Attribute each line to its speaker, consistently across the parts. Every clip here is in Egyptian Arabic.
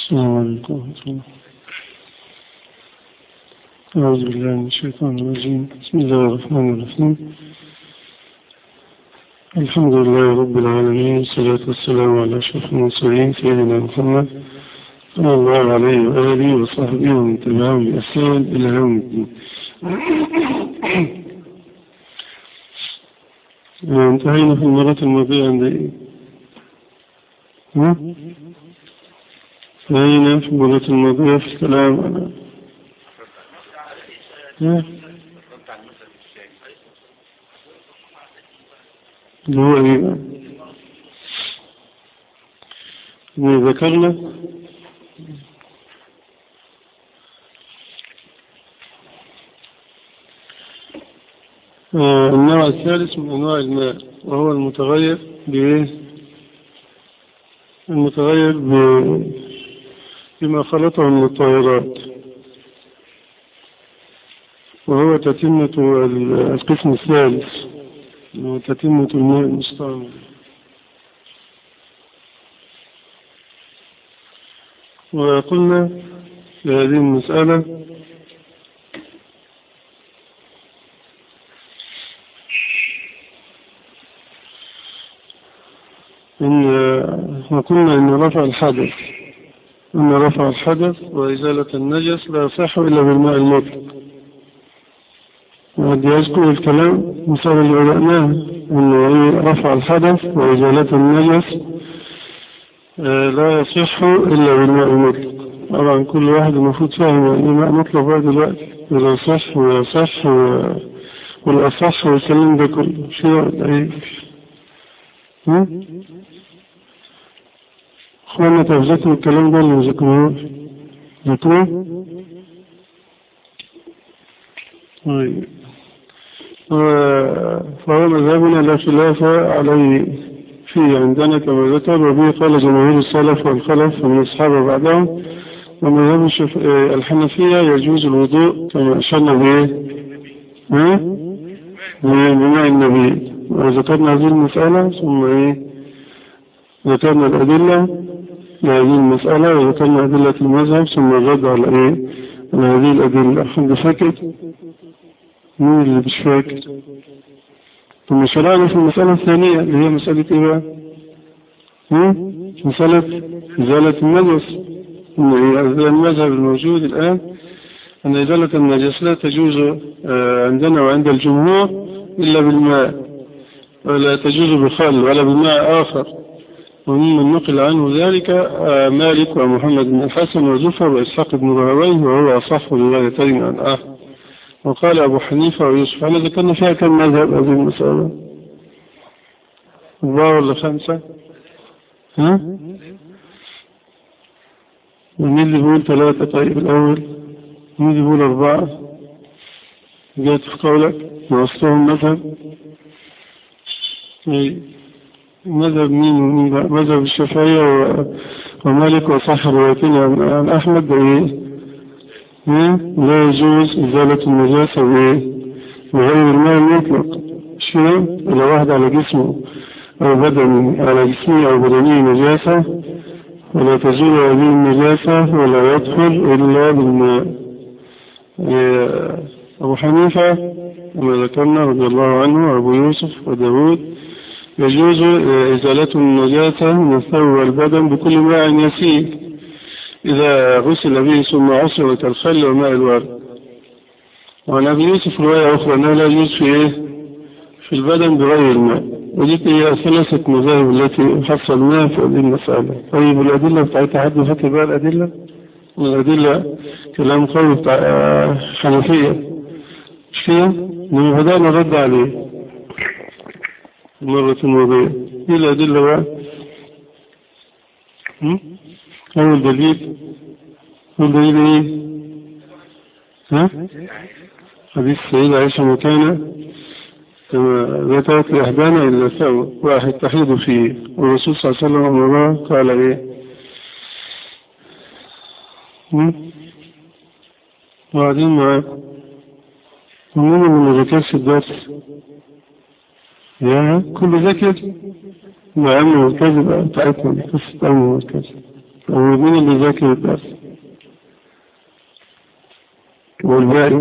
Speaker 1: السلام عليكم ورحمة الله أعوذ بالله من الشيطان الرجيم بسم الله الرحمن الرحيم الحمد لله رب العالمين والصلاة والسلام على أشرف المرسلين سيدنا محمد صلى الله عليه وآله وصحبه ومن تبعهم بإحسان إلى يوم الدين انتهينا في المرة الماضية عند إيه؟ ها؟ انتهينا في المرة الماضية في الكلام على ها؟ اللي هو ايه بقى؟ اللي ذكرنا آه النوع الثالث من أنواع الماء وهو المتغير بإيه؟ المتغير ب... بما خلطه من الطائرات وهو تتمة القسم الثالث وهو تتمة الماء المستعمل وقلنا في هذه المسألة إن وقلنا إن رفع الحدث أن رفع الحدث وإزالة النجس لا يصح إلا بالماء المطلق وقد يذكر الكلام مثال اللي بدأناه أن رفع الحدث وإزالة النجس لا يصح إلا بالماء المطلق طبعا كل واحد المفروض فاهم يعني ماء مطلق بقى دلوقتي ولا صح ولا صح والأصح والكلام ده كله شيء ولا إيه اخوانا تفزتوا الكلام ده اللي مذكروه ذكروه طيب فهو مذهبنا لا خلاف عليه فيه عندنا كما ذكر وبه قال جماهير السلف والخلف ومن الصحابة بعدهم ومذهب الشف... الحنفية يجوز الوضوء كما أشرنا به بماء النبي وذكرنا هذه المسألة ثم إيه ذكرنا الأدلة لهذه المسألة وذكرنا أدلة المذهب ثم الرد على إيه على هذه الأدلة حد فاكر مين اللي مش فاكر ثم شرعنا في المسألة الثانية اللي هي مسألة إيه بقى مسألة إزالة النجس المذهب الموجود الآن أن إزالة النجس لا تجوز عندنا وعند الجمهور إلا بالماء ولا تجوز بخل ولا بماء آخر وممن نقل عنه ذلك مالك ومحمد بن الحسن وزفر وإسحاق بن راهويه وهو أصح روايتين عن آخر وقال أبو حنيفة ويوسف أنا ذكرنا فيها كم مذهب هذه المسألة أربعة ولا خمسة ها ومين اللي بيقول ثلاثة طيب الأول مين اللي بيقول أربعة جاءت في قولك ووسطهم مذهب مذهب مين ومين مذهب الشافعية ومالك وصح روايتين عن أحمد بإيه لا يجوز إزالة النجاسة بإيه بغير الماء المطلق شنو إلى واحد على جسمه أو بدني على جسمه أو بدني نجاسة ولا تزول هذه النجاسة ولا يدخل إلا بالماء أبو حنيفة كما ذكرنا رضي الله عنه وأبو يوسف وداود يجوز إزالة النجاسة من الثوب والبدن بكل ماء يسيل إذا غسل به ثم عصر كالخل وماء الورد وعن أبي يوسف رواية أخرى أنه لا يجوز في إيه؟ في البدن بغير الماء ودي هي ثلاثة مذاهب التي حصلناها في هذه المسألة طيب الأدلة بتاعتها حد فاكر بقى الأدلة؟ الأدلة كلام قوي بتاع حنفية مش كده؟ لما بدأنا نرد عليه مرة الماضية ايه الأدلة بقى أول دليل أول دليل ايه ها حديث السيدة عائشة مكانة كما ذكرت لإحدانا إلا ثوب واحد تحيض فيه والرسول صلى الله عليه وسلم أمره قال ايه وبعدين معاكم ومين اللي ذكرش الدرس يا كل ذكر مع أمه الكذب بتاعتنا قصة أمه الكذب ومين اللي ذاكر الدرس والباقي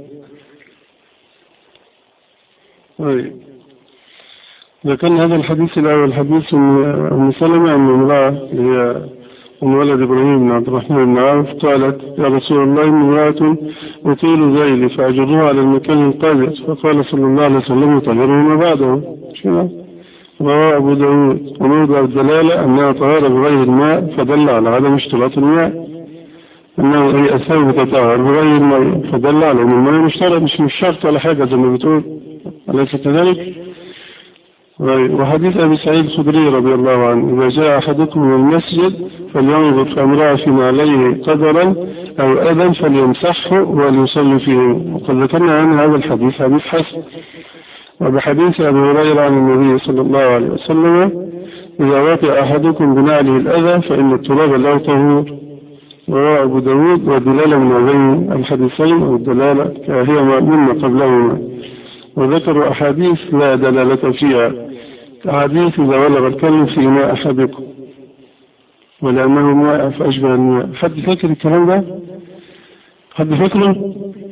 Speaker 1: طيب ذكرنا هذا الحديث الأول حديث أم سلمة أم امرأة هي أم ولد إبراهيم بن عبد الرحمن بن عوف قالت يا رسول الله إن امرأة أطيل ذيلي فأجروها على المكان القاذر فقال صلى الله عليه وسلم طهره ما بعده شنو رواه أبو داود وموضع الدلالة أنها طهارة بغير الماء فدل على عدم اشتراط الماء أنه هي الثوب تطهر بغير الماء فدل على أن الماء مشترط مش مش شرط ولا حاجة زي ما بتقول أليس كذلك؟ وحديث أبي سعيد الخدري رضي الله عنه إذا جاء أحدكم من المسجد فلينظر فامرأة فيما عليه قدرا أو أذى فليمسحه وليصلي فيه وقد ذكرنا عن هذا الحديث حديث حسن وبحديث أبي هريرة عن النبي صلى الله عليه وسلم إذا وطئ أحدكم بنعله الأذى فإن التراب له طهور وروى أبو داود ودلالة من هذين الحديثين أو الدلالة هي مما قبلهما وذكروا أحاديث لا دلالة فيها أحاديث إذا ولغ الكلم في ماء أحدكم ولأنه ماء فأشبه الماء حد فاكر الكلام ده؟ حد فاكره؟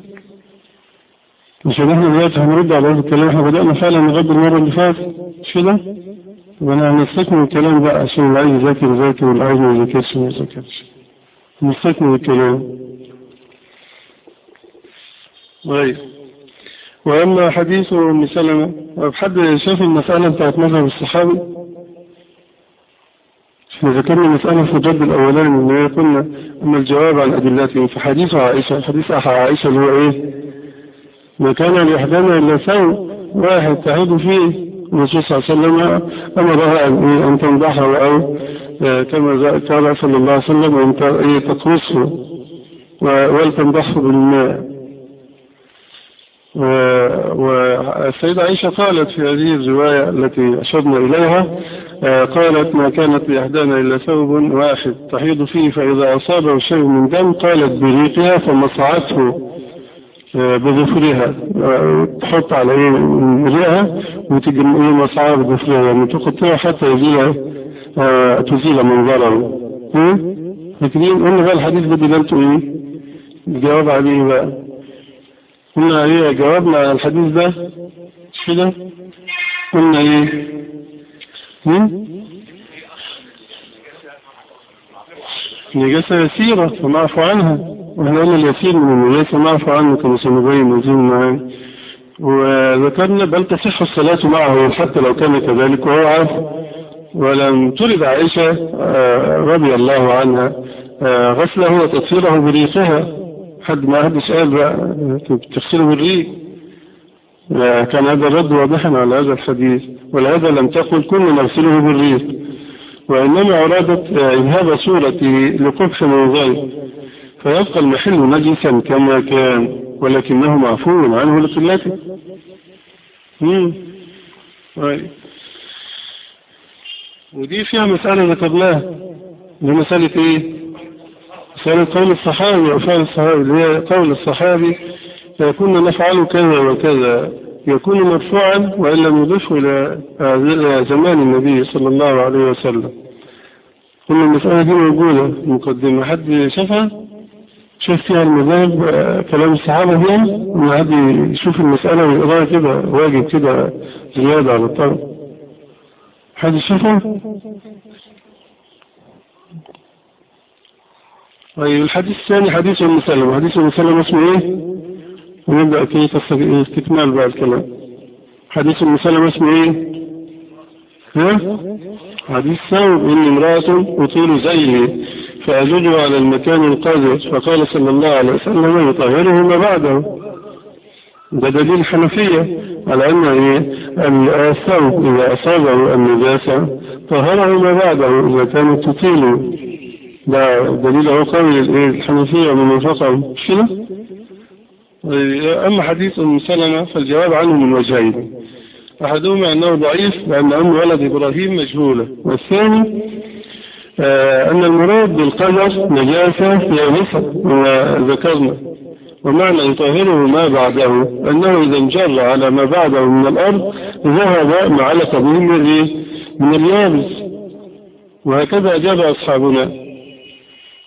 Speaker 1: مش احنا دلوقتي هنرد على هذا الكلام احنا بدأنا فعلا نرد المرة اللي فاتت مش كده؟ طب انا هنستكمل الكلام بقى عشان اللي عايز يذاكر يذاكر واللي عايز ما يذاكرش ما يذاكرش نستكمل الكلام طيب وأما حديث أم سلمة حد شاف المسألة بتاعت مذهب الصحابي احنا ذكرنا مسألة في الرد الأولاني إن هي قلنا أما الجواب عن أدلتهم في حديث عائشة حديث عائشة اللي هو إيه ما كان لإحدانا إلا ثوب واحد تعود فيه الرسول صلى الله عليه وسلم أمرها أن تنضحه أو كما قال صلى الله عليه وسلم أن تقرصه ولتنضحه بالماء والسيدة عائشة قالت في هذه الرواية التي أشرنا إليها قالت ما كانت لإحدانا إلا ثوب واحد تحيض فيه فإذا أصابه شيء من دم قالت بريقها فمصعته بظفرها تحط على ريقها وتجي مصعها بظفرها يعني تقطعها حتى يزيل تزيل منظره فاكرين قلنا بقى الحديث ده دلالته ايه الجواب عليه بقى قلنا ايه جوابنا على الحديث ده مش كده قلنا ايه هم؟ نجاسة يسيرة فنعفو عنها واحنا قلنا اليسير من النجاسة نعفو عنه كما سنبين وزين معانا وذكرنا بل تصح الصلاة معه حتى لو كان كذلك وهو عارف ولم ترد عائشة رضي الله عنها غسله وتطهيره بريقها حد ما حدش قال بقى تغسله بالريق كان هذا الرد واضحا على هذا الحديث ولهذا لم تقل كل نغسله بالريق وإنما أرادت إذهاب صورة لقبح منظر فيبقى المحل نجسا كما كان ولكنه معفو عنه لقلته ودي فيها مسألة ذكرناها دي مسألة ايه مسألة قول الصحابي وفعل الصحابي اللي هي قول الصحابي كنا نفعل كذا وكذا يكون مرفوعا وإن لم يضفه إلى زمان النبي صلى الله عليه وسلم كل المسألة دي موجودة مقدمة حد شافها شاف فيها المذاهب كلام الصحابة دي ان حد يشوف المسألة ويقراها كده واجب كده زيادة على الطلب حد شافها طيب الحديث الثاني حديث ام سلمة حديث ام سلمة اسمه ايه ونبدأ كيف استكمال بقى الكلام حديث ام سلمة اسمه ايه ها حديث ثوب ان امرأة اطيل زيه فأجده على المكان القذر فقال صلى الله عليه وسلم يطهره ما بعده ده دليل حنفية على أن الثوب إذا أصابه النجاسة طهره ما بعده إذا كانت تطيله ده دليل هو قول الحنفية من وفقهم شنو أما حديث أم سلمة فالجواب عنه من وجهين أحدهما أنه ضعيف لأن أم ولد إبراهيم مجهولة والثاني آه أن المراد بالقدر نجاسة هي نصف وذكرنا ومعنى يطهره ما بعده أنه إذا انجر على ما بعده من الأرض ذهب ما علق به من اليابس وهكذا أجاب أصحابنا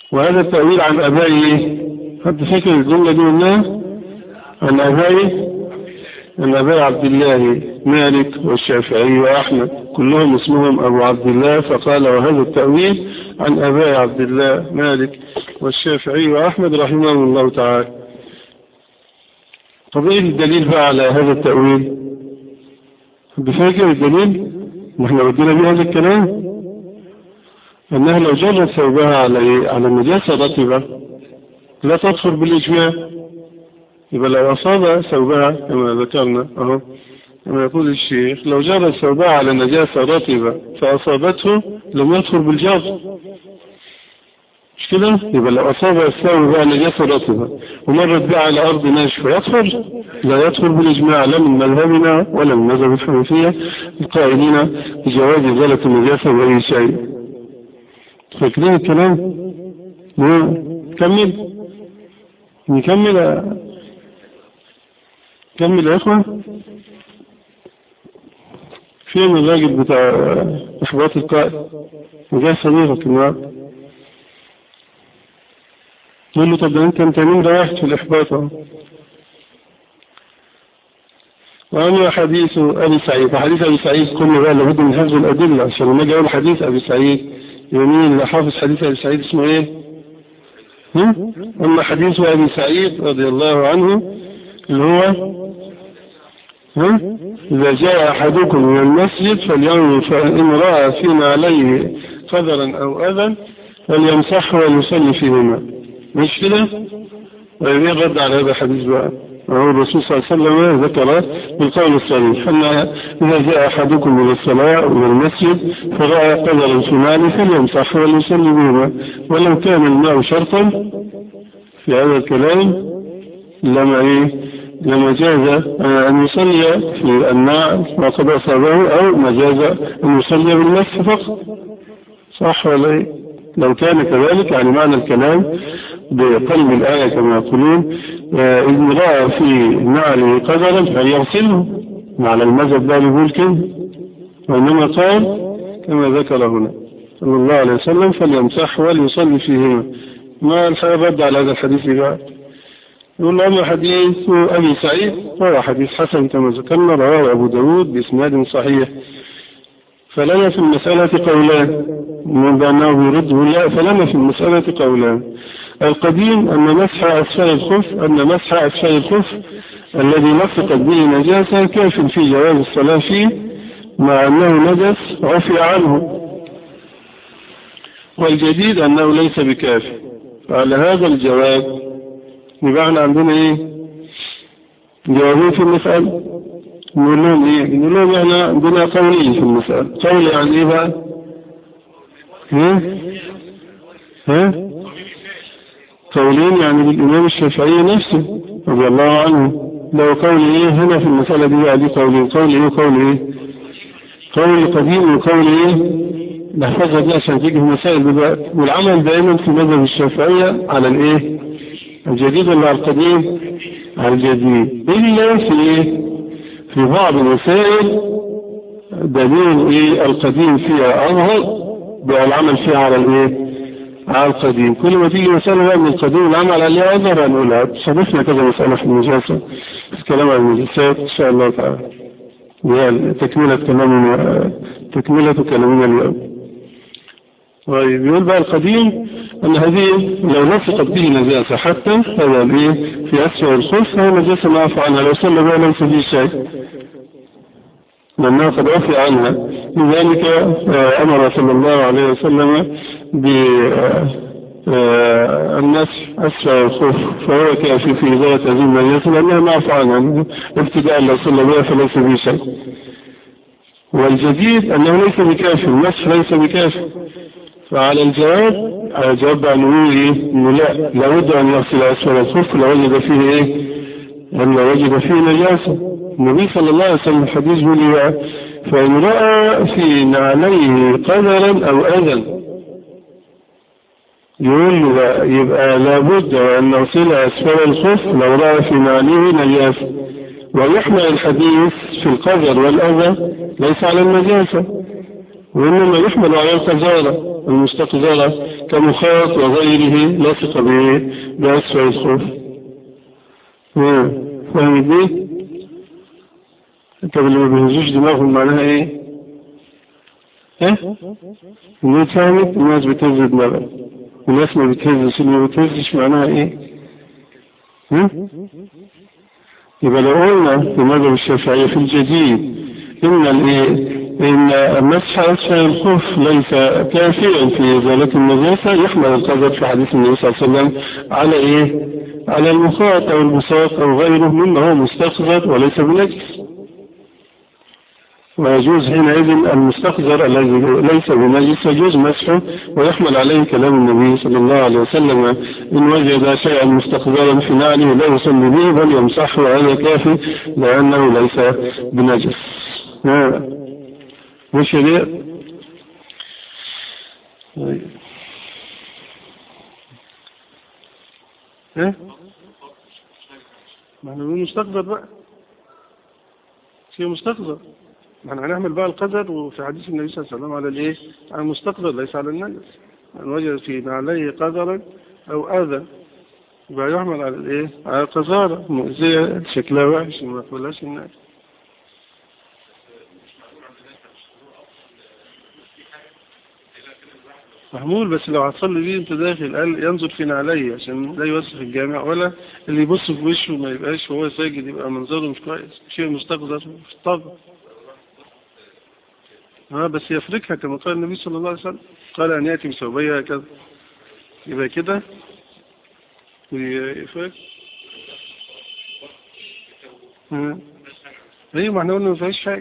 Speaker 1: وهذا التأويل عن أبائه حد فكر الجملة دي قلناها عن أبائه عن أبي عبد الله مالك والشافعي وأحمد كلهم اسمهم أبو عبد الله فقال وهذا التأويل عن أبي عبد الله مالك والشافعي وأحمد رحمهم الله تعالى طب ايه الدليل بقى على هذا التأويل بفاكر الدليل نحن ردينا بيه هذا الكلام انها لو جرت ثوبها على على النجاسة رطبة لا تدخل بالإجماع يبقى لو أصاب ثوبها كما ذكرنا أهو كما يقول الشيخ لو جرت ثوبها على نجاسة رطبة فأصابته لم يدخل بالجر مش كده يبقى لو أصاب الثوب بقى نجاسة رطبة ومرت بها على أرض ناشفة يدخل لا يدخل بالإجماع لا من مذهبنا ولا من مذهب الحنفية القائلين بجواز إزالة النجاسة بأي شيء فاكرين الكلام؟ نكمل نكمل كمل يا اخوة فين الراجل بتاع احباط القائد وجاء صديقك النهارده تقول له طب ده انت انت مين رايح في الاحباط اهو وأما حديث أبي سعيد حديث أبي سعيد قلنا بقى لابد من حفظ الأدلة عشان لما أجي أقول حديث أبي سعيد يمين اللي حافظ حديث أبي سعيد اسمه إيه؟ هم؟ أما حديث أبي سعيد رضي الله عنه اللي هو هم؟ إذا جاء أحدكم من المسجد فلينظر فإن رأى فيما عليه قدرا أو أذى فليمسحه وليصلي فيهما مش كده؟ ويبين رد على هذا الحديث بقى وهو الرسول صلى الله عليه وسلم ذكر بالقول الصريح أن إذا جاء أحدكم من الصلاة من المسجد فرأى قدرا في ماله فليمسح وليصلي بهما ولو كان الماء شرطا في هذا الكلام لما إيه لما جاز أن يصلي في الماء ما قد أصابه أو ما جاز أن يصلي بالمس فقط صح ولا إيه لو كان كذلك يعني معنى الكلام بقلب الآية كما يقولون إذ رأى في نعله قدرا فليغسله معنى المذهب ده يقول كده وإنما قال كما ذكر هنا صلى الله عليه وسلم فليمسح وليصلي فيهما ما الحقيقة رد على هذا الحديث بقى يقول أما حديث أبي سعيد هو حديث حسن كما ذكرنا رواه أبو داود بإسناد صحيح فلنا في المسألة قولان من بأنه يرده لا فلنا في المسألة قولان القديم أن مسح أسفل الخف أن مسح أسفل الخف الذي لصقت به نجاسة كاف في جواز الصلاة فيه مع أنه نجس عفي عنه والجديد أنه ليس بكاف فعلى هذا الجواب يبقى عندنا ايه جوابين في المسألة نقول لهم ايه نقول لهم احنا عندنا قولين في المسألة قول يعني ايه بقى ها ها قولين يعني بالإمام الشافعي نفسه رضي الله عنه لو قول ايه هنا في المسألة دي بقى دي قولين قول ايه وقول ايه قول قديم وقول ايه نحفظها دي عشان تيجي في المسائل دلوقتي والعمل دائما في مذهب الشافعية على الايه الجديد ولا على القديم على الجديد إلا في ايه في بعض المسائل دليل ايه القديم فيها اظهر بالعمل فيها على الايه على القديم كل ما تيجي مسألة بقى من القديم العمل عليها اظهر هنقولها صدفنا كذا مسألة في النجاسة في الكلام عن النجاسات ان شاء الله تعالى هي تكملة كلامنا تكملة كلامنا اليوم طيب يقول بقى القديم أن هذه لو لصقت به نجاسة حتى هذا الايه في أسفل الخف فهي نجاسة معفى عنها لو صلى بها ليس فيه شيء لأنها قد عفي عنها لذلك أمر صلى الله عليه وسلم بالنسف أسفل الخف فهو كافي في ذات هذه النجاسة لأنها معفى عنها ابتداء لو صلى بها فليس فيه شيء والجديد أنه ليس بكافي المسح ليس بكافي فعلى الجواب على الجواب بقى نقول ايه انه لا لابد ان يغسل اسفل الخف لوجد فيه ايه ان وجد فيه نجاسة النبي صلى الله عليه وسلم الحديث بيقول لي بقى فان راى في نعليه قدرا او اذى يقول له بقى يبقى لابد ان نغسل اسفل الخف لو راى في نعليه نجاسة ويحمل الحديث في القدر والاذى ليس على النجاسة وانما يحمل على القذارة المستقذرة كمخاط وغيره لاصق به بأسفل الخف فاهم دي؟ طب اللي ما بيهزوش دماغهم معناها ايه؟ ها؟ الناس فهمت الناس بتهز دماغها الناس ما بتهزش اللي ما بتهزش معناها ايه؟ ها؟ يبقى لو قلنا في مذهب الشافعية في الجديد إن الإيه إن مسح أسفل الخف ليس كافيا في إزالة النجاسة يحمل القدر في حديث النبي صلى الله عليه وسلم على إيه؟ على المخاط أو البساط أو غيره مما هو مستقذر وليس بنجس ويجوز حينئذ المستقذر الذي ليس بنجس يجوز مسحه ويحمل عليه كلام النبي صلى الله عليه وسلم إن وجد شيئا مستقذرا في نعله لا يصلي به بل يمسحه وهذا كافي لأنه ليس بنجس مش ليه ايه ما احنا بنقول مستقذر بقى شيء مستقذر ما احنا هنعمل بقى القدر وفي حديث النبي صلى الله عليه وسلم على الايه على المستقذر ليس على النجس من وجد في عليه قدرا او اذى يبقى يحمل على الايه على القذارة مؤذية شكلها وحش ما يقبلهاش الناس محمول بس لو هتصلي بيه انت داخل قال ينظر فينا علي عشان لا يوسخ الجامع ولا اللي يبص في وشه ما يبقاش وهو ساجد يبقى منظره مش كويس شيء مستقذر في الطبع ها بس يفركها كما قال النبي صلى الله عليه وسلم قال أن يأتي بثوبيها كذا يبقى كده يفرك ايوه ما احنا قلنا ما فيهاش حاجه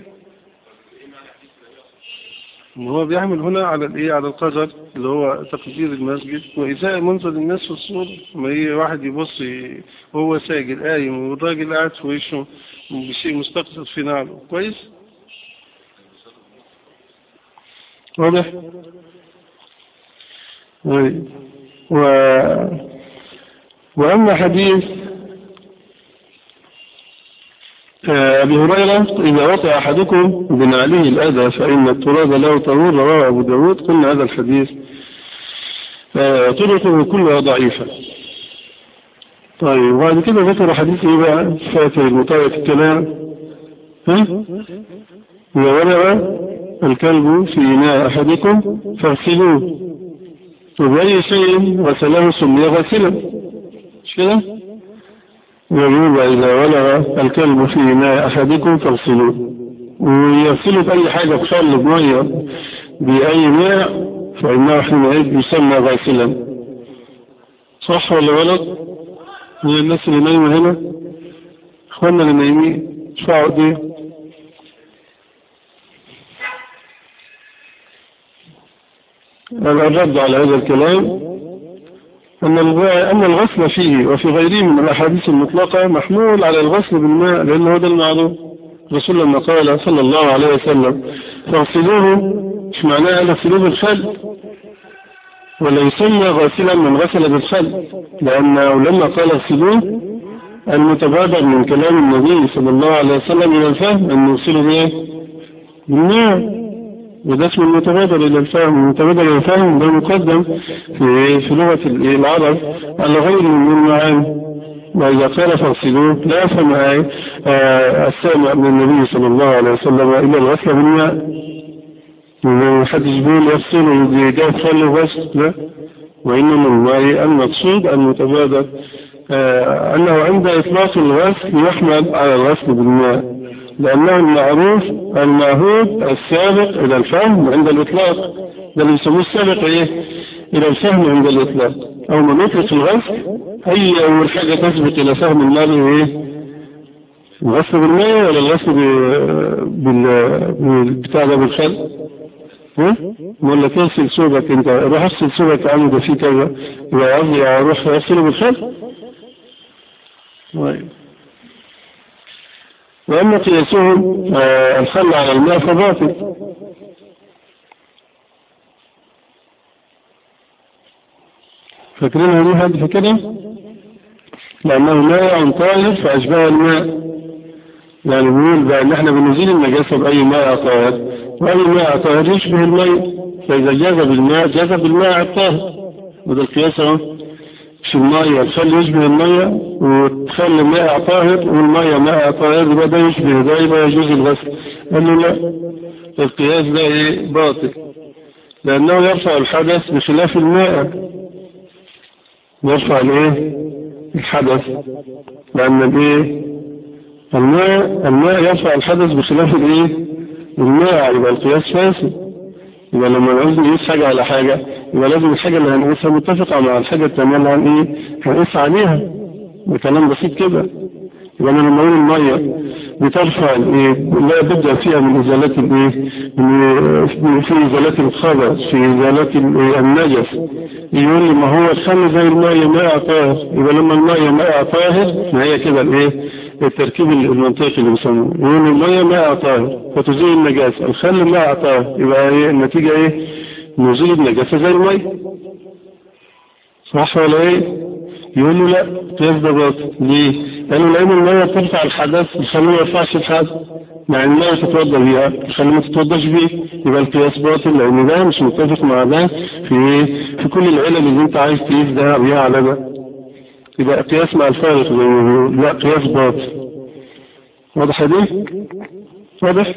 Speaker 1: ما هو بيعمل هنا على الايه على القدر اللي هو تقدير المسجد وإزاء منظر الناس في الصورة ما هي واحد يبص وهو ساجد قايم والراجل قاعد في وشه بشيء مستقصد في نعله كويس واضح و... وأما حديث أبي هريرة إذا وقع أحدكم بنعله الأذى فإن التراب له طهور رواه أبو داود قلنا هذا الحديث طرقه كلها ضعيفة طيب وبعد كده ذكر حديث إيه بقى فاتر المطاوة الكلام ها إذا ورع الكلب في إناء أحدكم فاغسلوه وبأي شيء غسله سمي غسلا مش كده يقول إذا ولغ الكلب في إناء أحدكم فاغسلوه ويغسلوا بأي حاجة بخل بمية بأي ماء فإنه حينئذ يسمى غاسلا صح ولا غلط؟ من الناس اللي نايمة هنا اخواننا اللي نايمين ادفعوا دي الرد على هذا الكلام أن أن الغسل فيه وفي غيره من الأحاديث المطلقة محمول على الغسل بالماء لأنه هذا المعروف رسول الله قال صلى الله عليه وسلم فاغسلوه مش معناه اغسلوه بالخل ولا يسمى غاسلا من غسل بالخل لأنه لما قال اغسلوه المتبادر من كلام النبي صلى الله عليه وسلم إلى الفهم أن يغسله بإيه؟ بالماء وده اسم المتبادر إلى الفهم المتبادر إلى الفهم ده مقدم في في لغة العرب على غير من المعاني وإذا قال فاغسلوه لا يفهم آه السامع من النبي صلى الله عليه وسلم إلا الغسل بالماء محدش بيقول يغسل جاب خل غسل لا وإنما الماء المقصود المتبادر آه أنه عند إطلاق الغسل يحمل على الغسل بالماء لأنه المعروف المعهود السابق إلى الفهم عند الإطلاق ده اللي يسموه السابق إيه؟ إلى الفهم عند الإطلاق أو من يطلق الغسل هي أول حاجة تثبت إلى فهم المال إيه؟ الغسل بالماء ولا الغسل بالبتاع ده بالخل؟ ها؟ ولا تغسل ثوبك أنت روح اغسل ثوبك عنه ده فيه كذا يبقى قصدي أروح أغسله بالخل؟ طيب وأما قياسهم آه الخل على الماء فباطل فاكرين هذه حد في كده لأنه ماء طاهر فأشبه الماء يعني بيقول بقى ان احنا بنزيل النجاسة بأي ماء طاهر وأي ماء طاهر يشبه الماء فإذا جاز بالماء جاز بالماء الطاهر وده القياس اهو في المية تخلي يشبه المية وتخلي ماء طاهر والمية ماء طاهر يبقى ده يشبه ده يبقى يجوز الغسل قال له لا القياس ده ايه باطل لأنه يرفع الحدث بخلاف الماء يرفع الايه الحدث لأن الايه الماء الماء يرفع الحدث بخلاف الايه الماء يبقى القياس فاسد يبقى لما نعوز نقيس حاجة على حاجة يبقى لازم الحاجة اللي هنقيسها متفقة مع الحاجة التانية اللي هن ايه هنقيس عليها ده كلام بسيط كده يبقى انا لما اقول المية بترفع الايه لا بد فيها من ازالات الايه من في ازالات الخبث في ازالات النجس يقول لي ما هو الخل زي الماء ماء طاهر يبقى لما الماء ماء طاهر ما هي كده الايه التركيب المنطقي اللي بيسموه يقول المية ماء طاهر فتزيل النجاسة الخل ماء طاهر يبقى ايه النتيجة ايه نزيل النجاسة زي المية صح ولا ايه يقول له لا قياس ده باطل ليه قالوا لان المية بترفع الحدث الخل ما يرفعش الحدث مع ان المية تتوضى بيها الخل ما تتوضاش بيه يبقى القياس باطل لان ده مش متفق مع ده في ايه في كل العلل اللي انت عايز تقيس ده بيها على ده يبقى قياس مع الفارق زي ما بيقول لا قياس باطل واضح دي واضح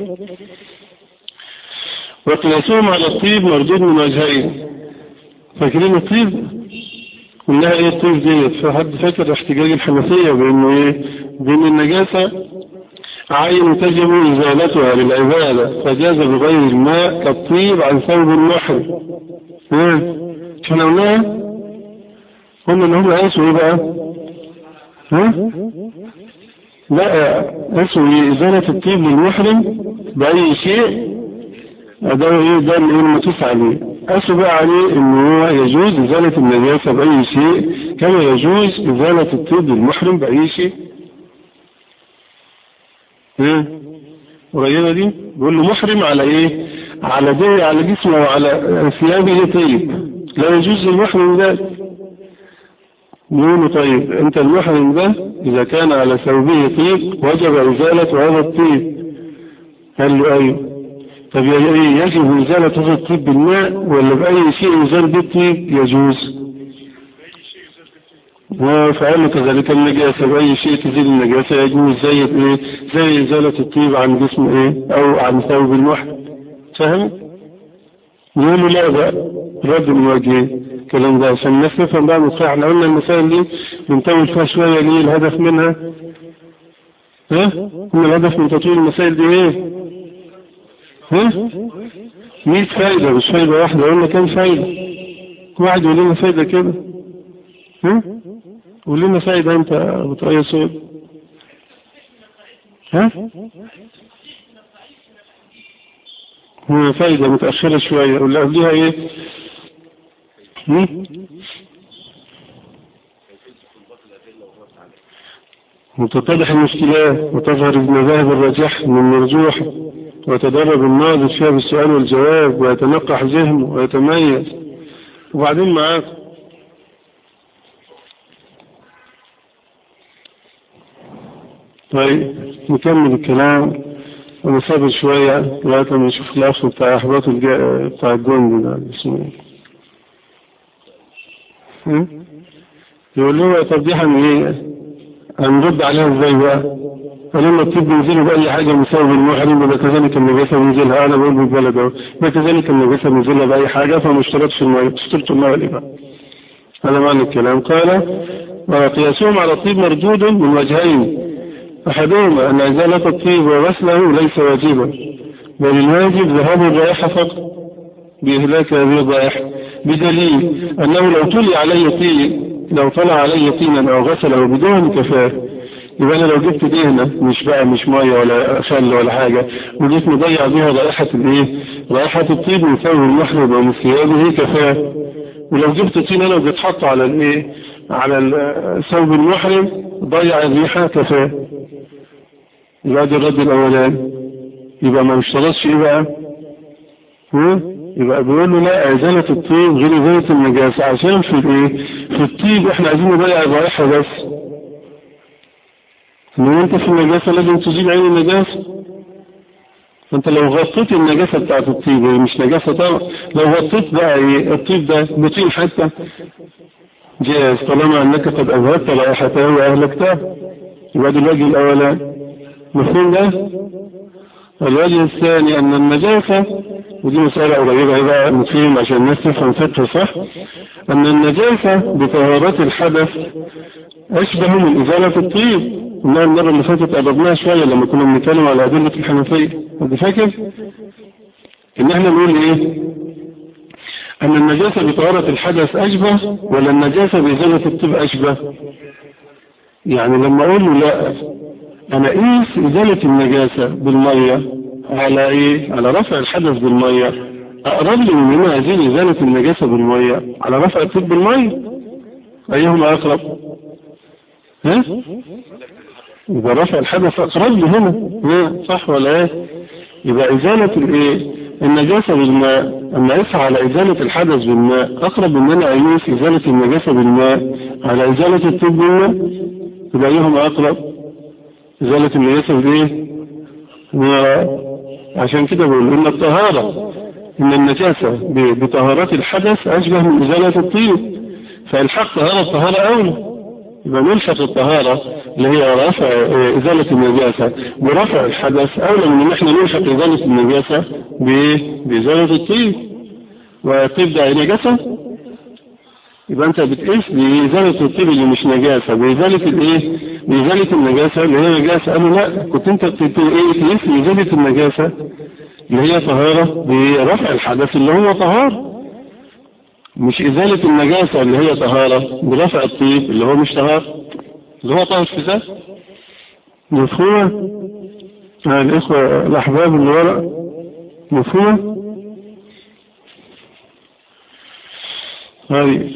Speaker 1: وقياسهم على الطيب مردود من وجهين فاكرين الطيب قلنا ايه الطيب ديت فحد فاكر احتجاج الحنفية بانه ايه بان النجاسة عين تجب ازالتها للعبادة فجاز بغير الماء كالطيب عن ثوب المحرم احنا قلناها قلنا ان هم قاسوا ايه بقى ها لا قاسوا ازالة الطيب للمحرم باي شيء ده ايه ده اللي المتوس عليه قاسوا بقى عليه ان هو يجوز ازالة النجاسة باي شيء كما يجوز ازالة الطيب للمحرم باي شيء ها قريبة دي بيقول له محرم على ايه على ده على جسمه وعلى ثيابه طيب لا يجوز للمحرم ذلك يقول طيب انت المحرم ده اذا كان على ثوبه طيب وجب ازالة هذا الطيب قال له ايوه طب يجب ازالة هذا الطيب بالماء ولا باي شيء يزال بالطيب يجوز فقال له كذلك النجاسة بأي شيء تزيل النجاسة يجوز زي ايه زي إزالة الطيب عن جسم ايه أو عن ثوب المحرم فاهم؟ يقول له لا بقى رد من وجهه الكلام ده عشان الناس نفهم بقى من احنا قلنا المسائل دي بنطول فيها شوية ليه الهدف منها ها قلنا الهدف من تطويل المسائل دي ايه ها 100 فايدة مش فايدة واحدة قلنا كام فايدة واحد يقول لنا فايدة كده ها قول لنا فايدة انت بطريقة سود ها هو فايدة متأخرة شوية ولا قبلها ايه وتتضح المشكلات وتظهر المذاهب الراجح من المرجوح ويتدرب الناظر فيها بالسؤال والجواب ويتنقح ذهنه ويتميز وبعدين معاك طيب نكمل الكلام ونصبر شوية لغاية ما نشوف الأخ بتاع أحباط بتاع الجندي ده اسمه ايه يقول له توضيحا ايه هنرد عليها ازاي بقى فلما الطب بينزلوا بأي حاجة مساوي المحرم يبقى كذلك النجاسة بينزلها أنا بقول بالبلد أهو يبقى كذلك النجاسة بينزلها بأي حاجة فما اشترطش المية اشترطوا المية ليه بقى هذا معنى الكلام قال وقياسهم على الطيب مردود من وجهين أحدهما أن إزالة الطيب وغسله ليس واجبا بل الواجب ذهاب الرائحة فقط بإهلاك هذه الرائحة بدليل أنه لو طلع علي طين لو طلع علي طينا أو غسله بدون كفاه يبقى أنا لو جبت دهنة مش بقى مش مية ولا خل ولا حاجة وجيت مضيع بها رائحة الإيه رائحة الطيب من ثوب المحرم ومن ثيابه كفاه ولو جبت طين أنا وجيت حطه على الإيه على ثوب المحرم ضيع الريحة كفاه يبقى ده الرد الأولاني يبقى ما مشترطش إيه بقى يبقى بيقول له لا ازالة الطيب غير ازالة النجاسة عشان في الايه في الطيب احنا عايزين نضيع الرائحة بس ان انت في النجاسة لازم تجيب عين النجاسة فانت لو غطيت النجاسة بتاعت الطيب هي مش نجاسة طبعا لو غطيت بقى ايه الطيب ده بطين حتى جاهز طالما انك قد اذهبت رائحته واهلكته يبقى ده الوجه الاولاني مفهوم ده الوجه الثاني ان النجاسة ودي مسألة قريبة بقى نفهم عشان الناس تفهم فقه صح ان النجاسة بطهارات الحدث اشبه من ازالة الطيب إنها المرة اللي فاتت قربناها شوية لما كنا بنتكلم على أدلة الحنفية أنت فاكر؟ إن إحنا نقول إيه؟ أن النجاسة بطهارة الحدث أشبه ولا النجاسة بإزالة الطب أشبه؟ يعني لما أقول له لا أنا قيس إزالة النجاسة بالمية على إيه؟ على رفع الحدث بالمية أقرب لي من هنا أزيل إزالة النجاسة بالمية على رفع الطب بالمية أيهما أقرب؟ ها؟ يبقى رفع الحدث أقرب لي هنا صح ولا ايه يبقى إزالة الايه النجاسة بالماء أما أسعى على إزالة الحدث بالماء أقرب من أنا أقيس إزالة النجاسة بالماء على إزالة الطب بالماء يبقى أيهما أقرب إزالة النجاسة بالإيه عشان كده بقول إن الطهارة إن النجاسة بطهارات الحدث أشبه من إزالة الطيب فالحق طهارة طهارة أولى يبقى نلحق الطهارة اللي هي رفع إزالة النجاسة برفع الحدث أولى من إن احنا نلحق إزالة النجاسة بإزالة الطيب والطيب ده نجاسة يبقى أنت بتقيس بإزالة الطيب اللي مش نجاسة بإزالة الإيه؟ بإزالة النجاسة اللي هي نجاسة قالوا لا كنت أنت بتقيس بإزالة النجاسة اللي هي طهارة برفع الحدث اللي هو طهارة مش إزالة النجاسة اللي هي طهارة برفع الطيب اللي هو مش طهارة اللي هو طهر في ذات مفهومة الإخوة الأحباب اللي ورا مفهومة هذه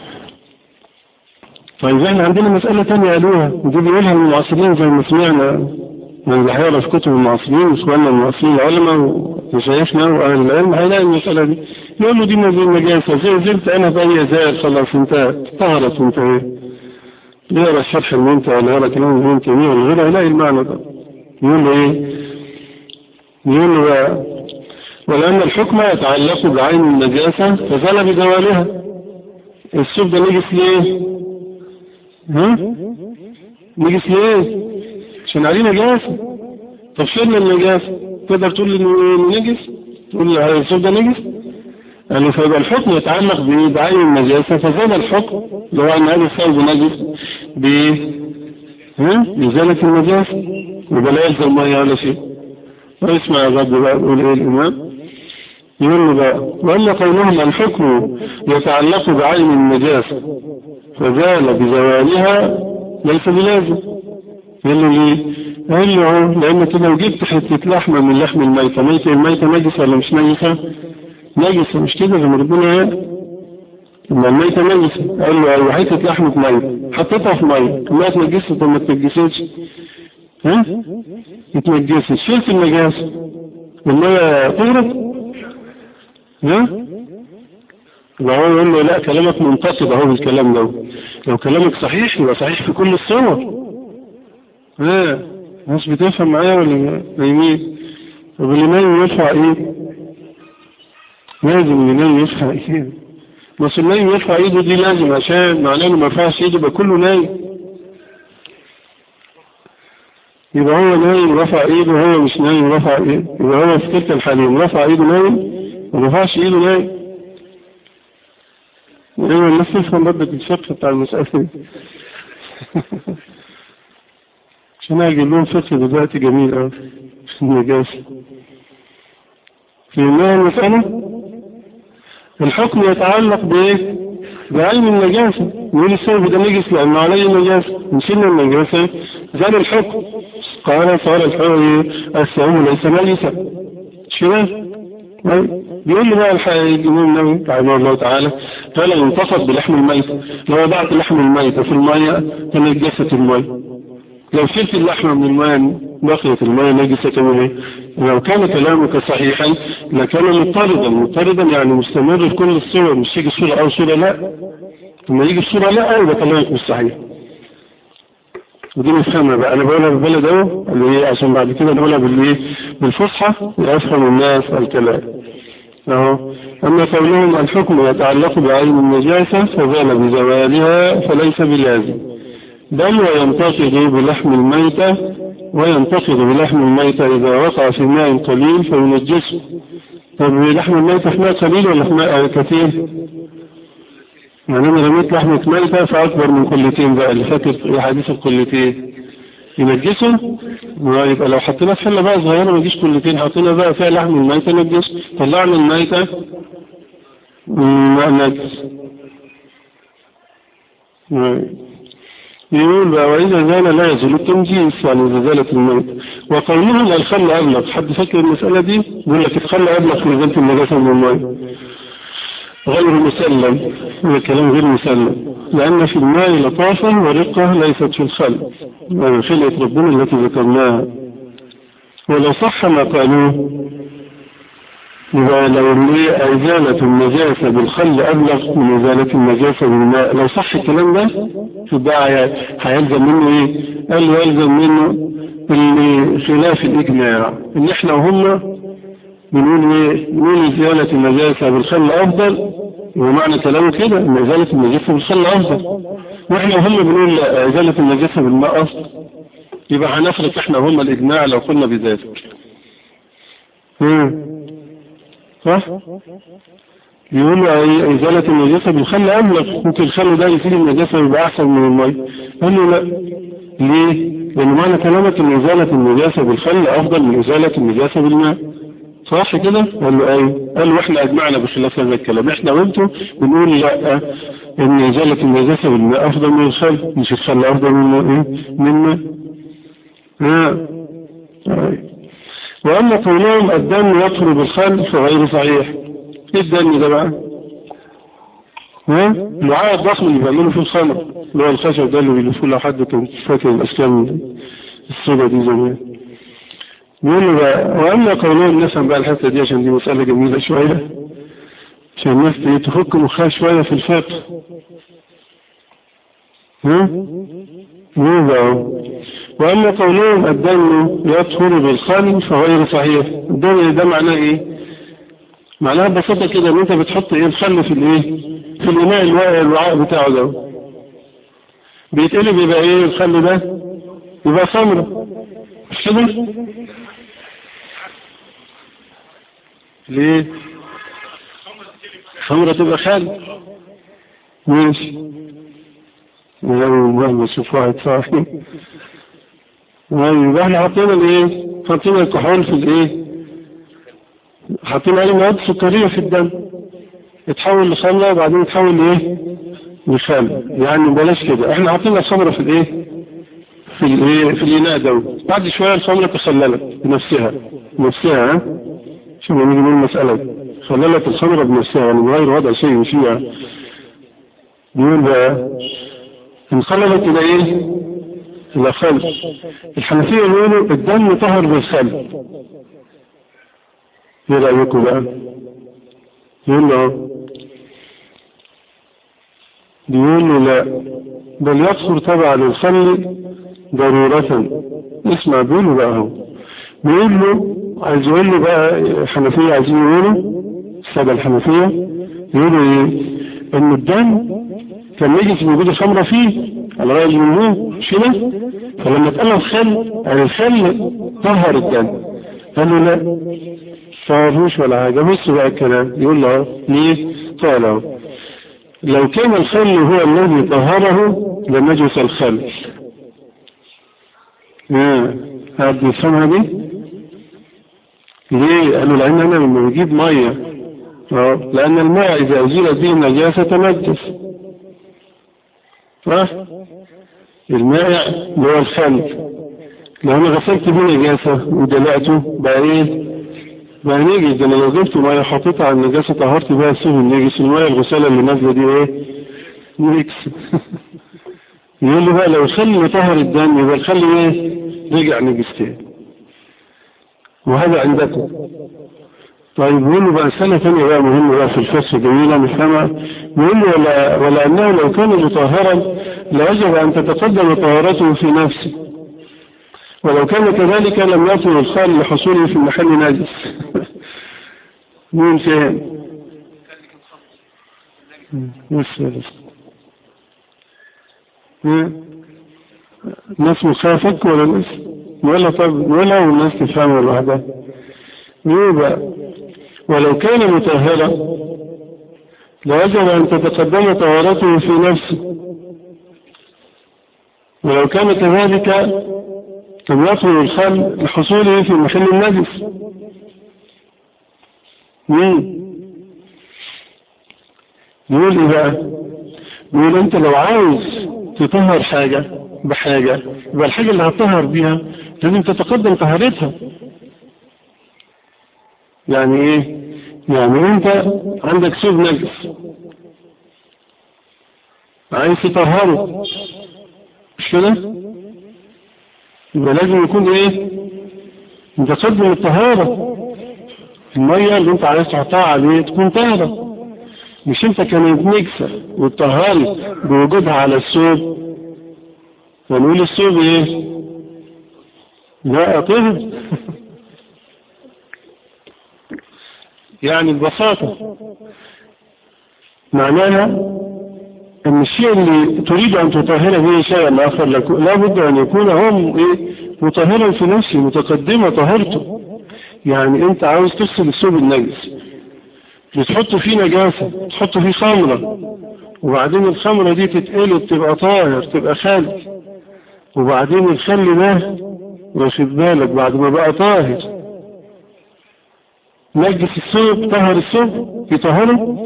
Speaker 1: طيب احنا عندنا مسألة تانية قالوها ودي بيقولها المعاصرين زي ما سمعنا من اللي هيقرا في كتب المعاصرين اخواننا المعاصرين العلماء ومشايخنا واهل العلم هيلاقي المسألة دي يقول له دي نزيل نجاسة زي زلت انا فهي زال خلاص انتهت طهرت وانتهت يقرا الشرح الممتع ولا يقرا كلام ابن تيمية ولا غيره يلاقي المعنى ده يقول له ايه؟ يقول له بقى ولأن الحكم يتعلق بعين النجاسة فزال بزوالها السوف ده نجس ليه؟ ها؟ نجس ليه؟ عشان عليه نجاسة طب شلنا النجاسة تقدر تقول لي انه نجس تقول لي السوف ده نجس قال له فيبقى الحكم يتعلق بعين النجاسة فزاد الحكم اللي هو ان هذا الثوب نجس ب ها بإزالة النجاسة يبقى لا يلزم مية ولا شيء واسمع يا رب بقى يقول ايه الامام يقول له بقى وأن قولهم الحكم يتعلق بعين النجاسة فزال بزوالها ليس بلازم قال له ليه؟ قال له لأنك لو جبت حتة لحمة من لحم الميتة ميتة الميتة نجسة ولا مش نجسة؟ نجسة مش كده زي ما ربنا قال لما الميتة نجسة قال له أيوة حتة لحمة ميتة حطيتها في مية المية اتنجست طب ما اتنجستش ها؟ اتنجست شلت النجاسة المية طهرت ها؟ يبقى هو يقول له لا كلامك منتصب اهو بالكلام ده لو كلامك صحيح يبقى صحيح في كل الصور ها الناس بتفهم معايا ولا نايمين طب اللي نايم يرفع ايه لازم اللي نايم يرفع ايه بس النايم يرفع ايده دي لازم عشان معناه انه ما يرفعش ايده يبقى كله نايم يبقى هو نايم رفع ايده وهو مش نايم رفع ايده يبقى هو في تلك الحالين رفع ايده نايم ما رفعش ايده نايم ايوه الناس تفهم بدك الفقه بتاع المسألة دي عشان اجيب لهم فقه دلوقتي جميل قوي في النجاسة في المسألة الحكم يتعلق بايه بعلم النجاسة يقول السبب ده نجس لأنه عليه النجاسة نشيلنا النجاسة زال الحكم قال صار الحكم الصوم ليس نجسا شبه بيقول لي بقى الجمهور النووي رحمه الله تعالى قال انتصب بلحم الميت لو وضعت لحم الميت في المية تنجست المية لو شلت اللحمة من الماء بقيت الماء نجسة ايه لو كان كلامك صحيحا لكان مضطردا مضطردا يعني مستمر في كل الصور مش يجي صورة او صورة لا لما يجي الصورة لا يبقى كلامك مش صحيح ودي نفهمها بقى انا بقولها بالبلد اهو اللي هي عشان بعد كده نقولها بالايه بالفصحى يفهم الناس الكلام اهو اما قولهم الحكم يتعلق بعين النجاسة فزال بزوالها فليس بلازم بل وينتقض بلحم الميتة وينتقض بلحم الميتة إذا وقع في ماء قليل فينجسه طب لحم الميتة في ماء قليل ولا في ماء كثير؟ يعني أنا رميت لحمة ميتة فأكبر من قلتين بقى اللي فاكر حديث القلتين ينجسه يبقى لو حطينا في حلة بقى صغيرة ما يجيش قلتين حطينا بقى فيها لحم الميتة نجس طلعنا الميتة ما نجس يقول بقى وإذا زال لا يزول التنجيس يعني إذا زالت الميت وقولهم الخل أبلغ حد فاكر المسألة دي يقول لك الخل أبلغ في إزالة النجاسة من الماء غير مسلم هذا كلام غير مسلم لأن في الماء لطافة ورقة ليست في الخل يعني خلقة ربنا التي ذكرناها ولو صح ما قالوه يبقى لو إزالة النجاسة بالخل أبلغ من إزالة النجاسة بالماء لو صح الكلام ده يبقى هيلزم منه إيه؟ قال يلزم منه اللي خلاف الإجماع إن إحنا وهم بنقول إيه؟ بنقول إزالة النجاسة بالخل أفضل ومعنى كلامه كده إن إزالة النجاسة بالخل أفضل وإحنا وهم بنقول لا إزالة النجاسة بالماء أفضل يبقى هنفرق إحنا وهم الإجماع لو قلنا بذلك. صح يقول إزالة النجاسة بالخل أبلغ ممكن الخل ده يفيد النجاسة يبقى أحسن من المي قال له لا ليه؟ لأن معنى كلامك إن إزالة النجاسة بالخل أفضل من إزالة النجاسة بالماء صح كده؟ قال له أيوه قال له إحنا أجمعنا بخلاف هذا الكلام إحنا وأنتم بنقول لا إن إزالة النجاسة بالماء أفضل من الخل مش الخل أفضل من إيه؟ من الماء ها طيب وأما قولهم الدم يطهر بالخل فغير صحيح ايه الدم ده بقى ها الوعاء الضخم اللي بيعملوا فيه الخمر اللي هو الخشب ده اللي بيلفوه لو حد كان فاكر الاشكال السوداء دي زمان بيقول له بقى واما قولهم نفهم بقى الحته دي عشان دي مساله جميله شويه عشان الناس تفك مخها شويه في الفقه ها بقى وأما قولهم الدم يطهر بالخل فغير صحيح الدم ده معناه ايه معناها ببساطة كده ان انت بتحط ايه الخل في الايه في الاناء الوعاء بتاعه ده بيتقلب يبقى ايه الخل ده يبقى خمرة مش كده ليه خمرة تبقى خل ماشي مهما اشوف واحد صاحي يبقى احنا حطينا الايه حطينا الكحول في الايه حطينا عليه مواد سكريه في الدم يتحول لخمره وبعدين يتحول لايه لخل يعني بلاش كده احنا حطينا الخمره في الايه في الايه في الاناء ده بعد شويه الخمره تخللت بنفسها بنفسها ها شوف نيجي نقول المساله خللت الخمره بنفسها يعني بغير وضع شيء مش فيها بيقول بقى انخللت الى ايه الى خل الحنفية يقولوا الدم طهر بالخل ايه رأيكم بقى يقول له بيقول له لا بل يطهر تبع للخل ضرورة اسمع بيقول بقى هو بيقول له عايز يقول له بقى الحنفية عايزين يقولوا السادة الحنفية يقولوا ايه ان الدم كان نجس موجود الخمرة فيه على رأي الجمهور مش كده فلما اتقال الخل يعني الخل طهر الدم قال له لا طهروش ولا حاجة بص بقى الكلام يقول له ليه قال لو كان الخل هو الذي طهره لنجس الخل هاد نفهمها دي ليه قالوا لان انا لما بجيب ميه لان الماء اذا ازيلت به النجاسه تنجس صح المائع اللي هو الخل لو انا غسلت بيه نجاسة ودلقته بقى ايه بقى نجس ده انا لو جبت ميه حطيتها على النجاسة طهرت بيها السوق النجس الميه الغسالة اللي نازلة دي ايه نجس يقول لي بقى لو الخل طهر الدم يبقى الخل ايه رجع نجس تاني وهذا عندكم طيب يقول له بقى سنة ثانية بقى مهمة بقى في الفصل جميلة نفهمها يقول له ولا, ولا أنه لو كان مطهرا لوجب أن تتقدم طهارته في نفسه ولو كان كذلك لم يطهر الخال لحصوله في محل نجس مين فهم بس بس ناس مخافك ولا ناس ولا طب ولا والناس تفهمها لوحدها يبقى ولو كان مطهرا لوجب أن تتقدم طهارته في نفسه ولو كان كذلك لم يطهر الخل لحصوله في محل النجس مين يقول ايه بقى يقول انت لو عاوز تطهر حاجة بحاجة يبقى الحاجة اللي هتطهر بيها لازم تتقدم طهارتها يعني ايه يعني انت عندك ثوب نجس عايز تطهره مش كده يبقى لازم يكون ايه متقدم الطهارة المية اللي انت عايز تحطها عليه تكون طاهرة مش انت كانت نجسة واتطهرت بوجودها على الثوب ونقول الثوب ايه لا طهر يعني ببساطة معناها ان الشيء اللي تريد ان تطهر به شيئا اخر لابد ان يكون هو ايه مطهرا في نفسه متقدمة طهرته يعني انت عاوز تغسل الثوب النجس بتحط فيه نجاسة تحط فيه خمرة وبعدين الخمرة دي تتقلب تبقى طاهر تبقى خل وبعدين الخل ده واخد بالك بعد ما بقى طاهر نجس الثوب طهر الثوب يطهره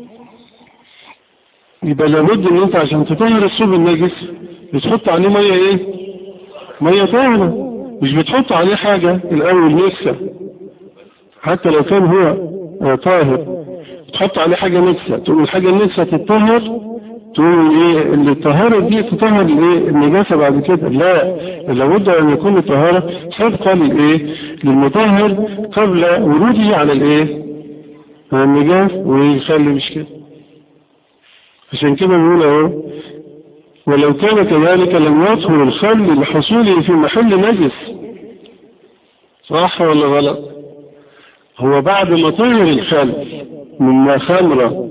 Speaker 1: يبقى لابد ان انت عشان تطهر الثوب النجس بتحط عليه مية ايه مية طاهرة مش بتحط عليه حاجة الاول نكسة حتى لو كان هو طاهر تحط عليه حاجة نكسة تقول الحاجة النكسة تتطهر تقول ايه اللي الطهارة دي تطهر الايه النجاسة بعد كده لا لابد ان يكون الطهارة سابقة للايه للمطهر قبل وروده على الايه على النجاس ويخلي مش كده عشان كده بنقول اهو ولو كان كذلك لم يطهر الخل لحصوله في محل نجس صح ولا غلط هو بعد ما طهر الخل مما خمرة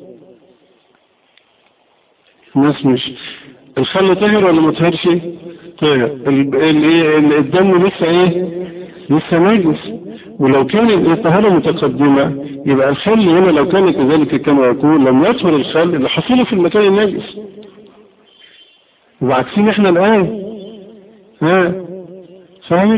Speaker 1: الناس مش الخل طهر ولا ما طهرش طهر الدم لسه ايه لسه نجس ولو كان الطهارة متقدمة يبقى الخل هنا لو كان كذلك كما يقول لم يطهر الخل اللي حصله في المكان النجس وعكسين احنا الآن ها فهمت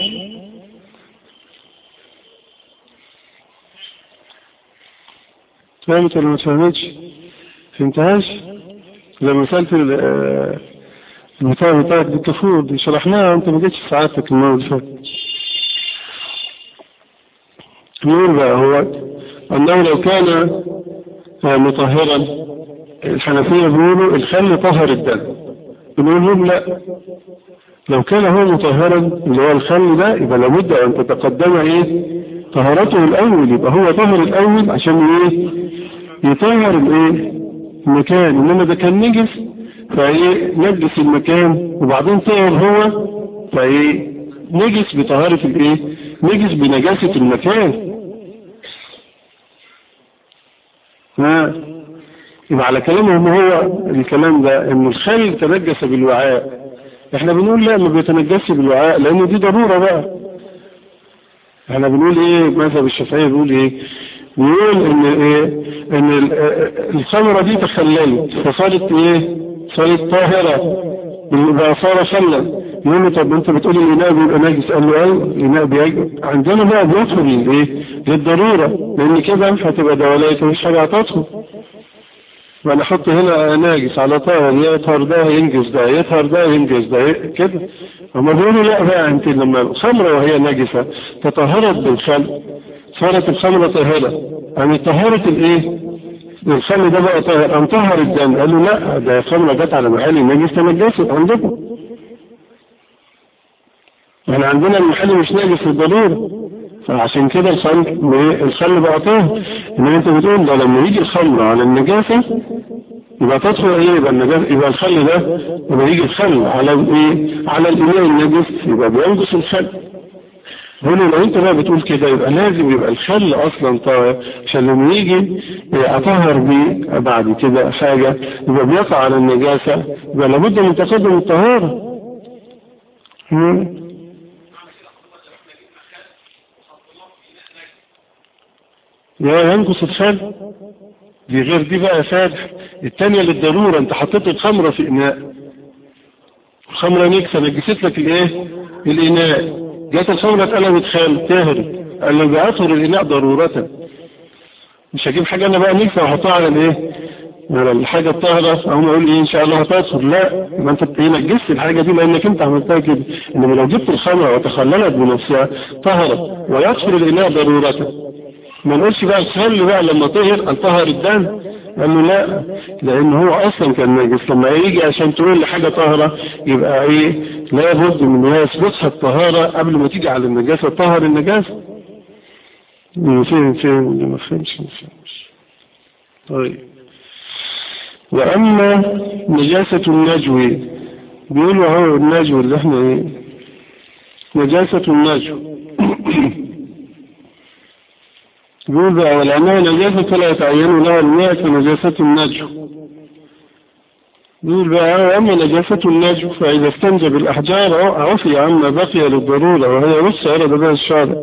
Speaker 1: فهمت ولا ما فهمتش فهمتهاش لما سألت البتاع بتاعك بالكفور دي شرحناها انت ما جيتش ساعاتك المرة اللي فاتت يقول بقى هو أنه لو كان مطهرا الحنفية بيقولوا الخل طهر الدم بنقول لهم لا لو كان هو مطهرا اللي هو الخل ده يبقى لابد أن تتقدم إيه طهارته الأول يبقى هو طهر الأول عشان إيه يطهر الإيه المكان إنما ده كان نجس فإيه نجس المكان وبعدين طهر هو فإيه نجس بطهارة الإيه نجس بنجاسة المكان ها يبقى على كلامهم هو الكلام ده ان الخل تنجس بالوعاء احنا بنقول لا ما بيتنجسش بالوعاء لان دي ضرورة بقى احنا بنقول ايه مذهب الشافعية بيقول ايه بيقول ان ايه ان الخمرة دي تخللت فصارت ايه صارت طاهرة يبقى صار خلا يقول له طب انت بتقول الاناء بيبقى نجس قال له ايوه الاناء بيجب عندنا بقى بيدخل ايه للضرورة لان كده هتبقى دولية مش حاجة هتدخل وانا احط هنا ناجس على طاهر يطهر ده ينجز ده يطهر ده ينجز ده كده هما بيقولوا لا بقى انت لما الخمرة وهي ناجسة تطهرت بالخل صارت الخمرة طاهرة يعني طهرت الايه الخل ده بقى طاهر ان طهر الدم قالوا لا ده الخمرة جت على محل النجس تنجست عندكم احنا عندنا المحل مش ناجس بالضرورة فعشان كده الخل الخل بقى طاهر انما انت بتقول ده لما يجي الخمر على النجاسة يبقى تدخل ايه يبقى النجاسة يبقى الخل ده يبقى يجي الخل على ايه على الإناء النجس يبقى بينقص الخل هنا لو انت بقى بتقول كده يبقى لازم يبقى الخل اصلا طاهر عشان لما يجي اطهر بيه بعد كده حاجة يبقى بيقع على النجاسة يبقى لابد من تقدم الطهارة يا ينقص الخل دي غير دي بقى فاتح التانية للضرورة انت حطيت الخمرة في اناء الخمرة نكسة نجست لك الايه الاناء جات الخمرة اتقلبت خال تاهر قال له بأطهر الاناء ضرورة مش هجيب حاجة انا بقى نكسة واحطها على الايه على الحاجة الطاهرة اقوم اقول ايه ان شاء الله هتطهر لا يبقى انت ايه نجست الحاجة دي لانك انت عملتها كده انما لو جبت الخمرة وتخللت بنفسها طهرت ويطهر الاناء ضرورة ما نقولش بقى الخل بقى لما طهر انطهر الدم قال له لا لان هو اصلا كان نجس لما يجي عشان تقول لي حاجة طهرة يبقى ايه لا بد من هي يثبتها الطهارة قبل ما تيجي على النجاسة طهر النجاسة فين فين ما فهمش ما فهمش طيب واما نجاسة النجو بيقولوا هو النجو اللي احنا ايه نجاسة النجو يقول بقى ولأنها نجاسة فلا يتعين لها الماء كنجاسة النجو يقول بقى أما نجاسة النجو فإذا استنجب الأحجار عفي عما بقي للضرورة وهي نص أرد بها الشارع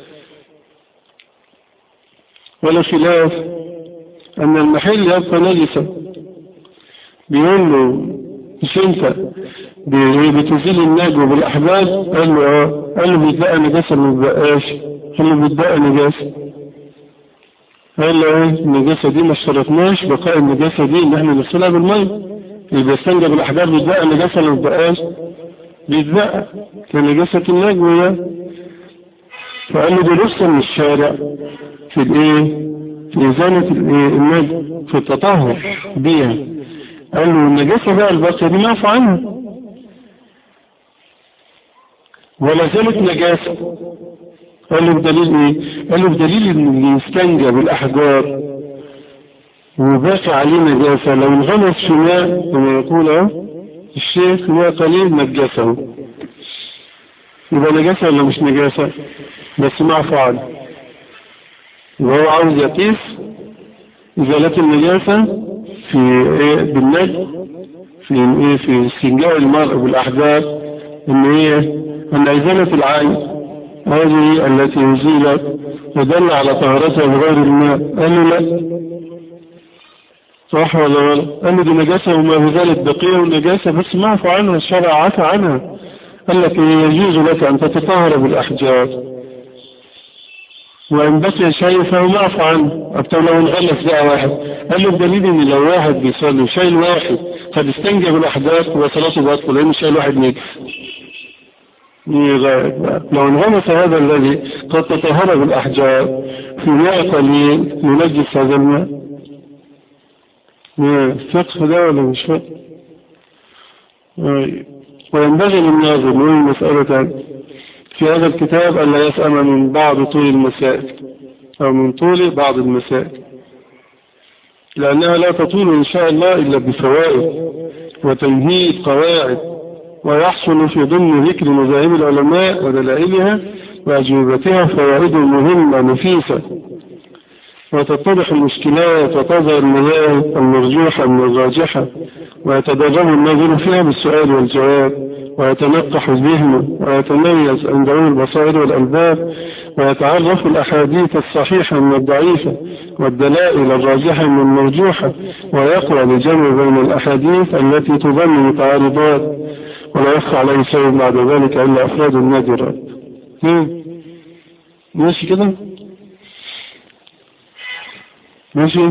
Speaker 1: ولا خلاف أن المحل يبقى نجسا بيقول له مش انت بتزيل النجو بالأحباب قال له اه قال له بيتبقى نجاسة ما بيتبقاش قال له بيتبقى نجاسة قال له ايه النجاسة دي ما اشترطناش بقاء النجاسة دي ان احنا نغسلها بالمية اللي بيستنجب الاحجار بيتبقى النجاسة اللي ما بتبقاش بيتبقى كنجاسة النجوة فقال له دي رخصة من الشارع في الايه في ازالة الايه النجو في التطهر بيها قال له النجاسة بقى الباقية دي معفو عنها ولا زالت نجاسة قال له بدليل ايه قال له بدليل ان اللي يستنجى بالاحجار وباقي عليه نجاسة لو انغمس في ماء كما يقول اه الشيخ ماء قليل نجسه يبقى نجاسة ولا مش نجاسة بس معفو عنه وهو عاوز يقيس إزالة النجاسة في ايه بالنجم في ايه في استنجاء المرء بالأحجار ان ايه ان إزالة العين هذه التي أزيلت ودل على طهارتها بغير الماء قال له لا صح ولا ولا قال له دي نجاسة وما بذلك بقية ونجاسة بس معفو عنها الشرع عفى عنها قال لك يجوز لك أن تتطهر بالأحجار وإن بقي شيء فهو معفو عنه أبتو لو انغلس بقى واحد قال له بدليل إن لو واحد بيصلي شايل واحد قد استنجى بالأحجار وصلاته باطلة لأنه شايل واحد نجس لو انغمس هذا الذي قد تطهر بالأحجار في ماء قليل ينجس هذا الماء فقه ده ولا مش فقه وينبغي للناظر من مسألة في هذا الكتاب ألا يسأم من بعض طول المسائل أو من طول بعض المسائل لأنها لا تطول إن شاء الله إلا بفوائد وتمهيد قواعد ويحصل في ضمن ذكر مذاهب العلماء ودلائلها وأجوبتها فوائد مهمة نفيسة وتتضح المشكلات وتظهر المذاهب المرجوحة من الراجحة ويتدرب الناظر فيها بالسؤال والجواب ويتنقح الذهن ويتميز عند البصائر والألباب ويتعرف الأحاديث الصحيحة من الضعيفة والدلائل الراجحة من المرجوحة ويقوى لجمع بين الأحاديث التي تظن متعارضات ولا يخفى عليه شيء بعد ذلك إلا أفراد النادرات ماشي كده ماشي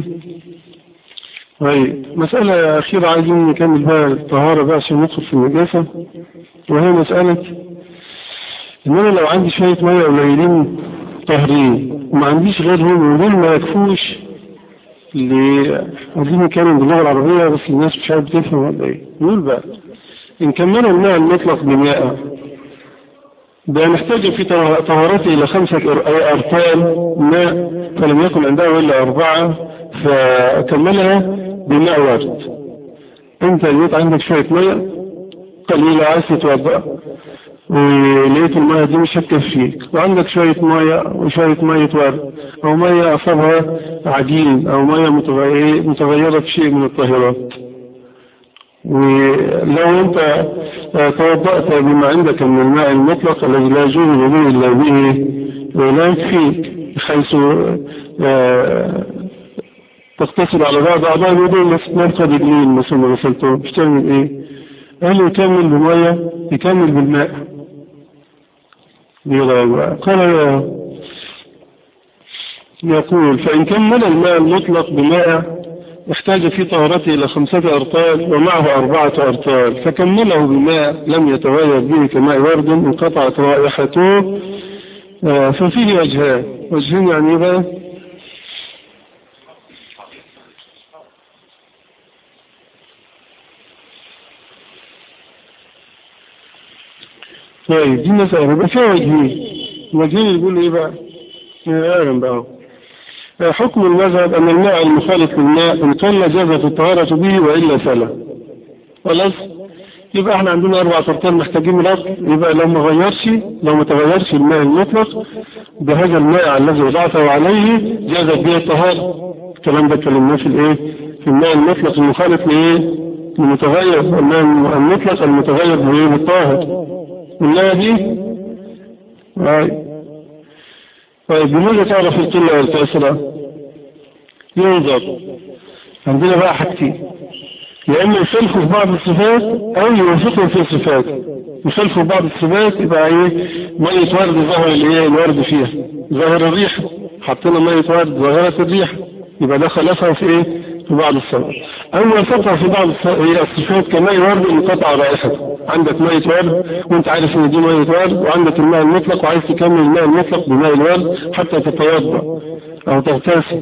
Speaker 1: طيب مسألة أخيرة عايزين نكمل بقى الطهارة بقى عشان ندخل في النجاسة وهي مسألة إن أنا لو عندي شوية مية قليلين طاهرين وما عنديش غيرهم ودول ما يكفوش اللي عايزين نتكلم باللغة العربية بس الناس مش عارف تفهم ولا إيه نقول بقى إن كملوا الماء المطلق بماء ده نحتاج في طهارته إلى خمسة أرطال ماء فلم يكن عنده إلا أربعة فكملها بماء ورد انت لقيت عندك شوية مية قليلة عايز تتوضأ ولقيت المية دي مش هتكفيك وعندك شوية مية وشوية مية ورد او مية اصابها عجين او مية متغيرة في شيء من الطاهرات ولو انت توضأت بما عندك من الماء المطلق الذي لا يجوز الوضوء الا به لا يكفيك حيث تقتصر على بعض اعضاء الوضوء نفقد رجلين مثلا ما غسلتهم مش تعمل ايه؟ قال يكمل بميه يكمل بالماء قال يقول فإن كمل الماء المطلق بماء احتاج في طهارته إلى خمسة أرطال ومعه أربعة أرطال فكمله بماء لم يتغير به كماء ورد انقطعت رائحته ففيه وجهان وجهين يعني بقى طيب دي مسألة بس فيها وجهين وجهين يقول ايه بقى؟ اعلم بقى حكم المذهب أن الماء المخالط للماء إن كان جازت الطهارة به وإلا فلا خلاص يبقى احنا عندنا أربع أرطال محتاجين ربط يبقى لو ما غيرش لو ما تغيرش الماء المطلق بهذا الماء الذي وضعته عليه جازت به الطهارة الكلام ده كلمناه في الايه في الماء المطلق المخالط لايه المتغير الماء المطلق المتغير بايه بالطاهر قلناها دي طيب بماذا تعرف القلة والكسرة ينظر عندنا بقى حاجتين يا اما يخلفوا في بعض الصفات او يوافقوا في الصفات يخلفوا في بعض الصفات يبقى ايه مية ورد ظهر الايه الورد فيها ظاهر الريح حطينا مية ورد ظاهرة الريح يبقى ده خلفها في ايه في بعض الصفات او يوافقها في بعض الصفات كماء ورد انقطع رائحته عندك مية ورد وانت عارف ان دي مية ورد وعندك الماء المطلق وعايز تكمل الماء المطلق بماء الورد حتى تتوضا او تغتسل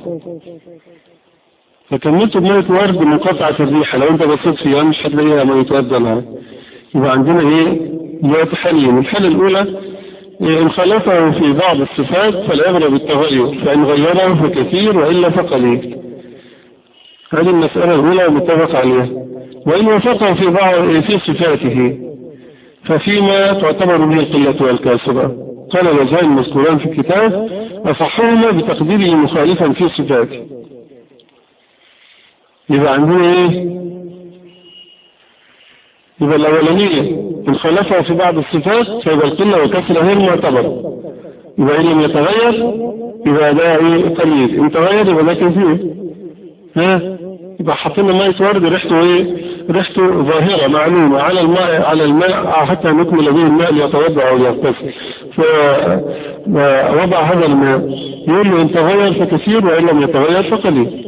Speaker 1: فكملته بمية ورد منقطعة الريحة لو انت بصيت فيها مش هتلاقيها مية ورد ولا يبقى عندنا ايه دلوقتي حالين الحالة الاولى ان خالفه في بعض الصفات فالعبرة بالتغير فان غيره فكثير والا فقليل هذه المسألة الاولى متفق عليها وإن وافقه في بعض في صفاته ففيما تعتبر به القلة والكاسرة قال الوزان المذكوران في الكتاب أصحهما بتقديره مخالفا في صفاته يبقى عندنا ايه يبقى الأولانية إن خالفه في بعض الصفات فيبقى القلة والكسرة غير معتبر يبقى إن لم يتغير يبقى ده ايه قليل إن تغير يبقى ده كثير ها يبقى حطينا مية ورد ريحته ايه ريحته ظاهرة معلومة على الماء على الماء حتى نكمل به الماء ليتوضع او يغتسل فوضع هذا الماء يقول له ان تغير فكثير وان لم يتغير فقليل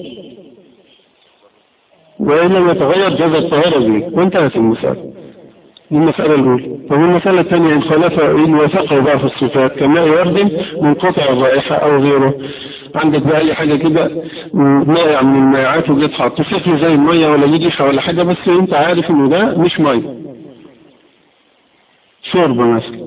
Speaker 1: وان لم يتغير جاز الطهارة به وانتهت المسألة دي المسألة الأولى طب المسألة الثانية إن خالف إن وافقه بقى في الصفات كماء ورد منقطع الرائحة أو غيره عندك بقى أي حاجة كده مائع من المائعات وجيت حاطه شكله زي المية ولا يجيشة ولا حاجة بس أنت عارف إنه ده مش مية شرب مثلا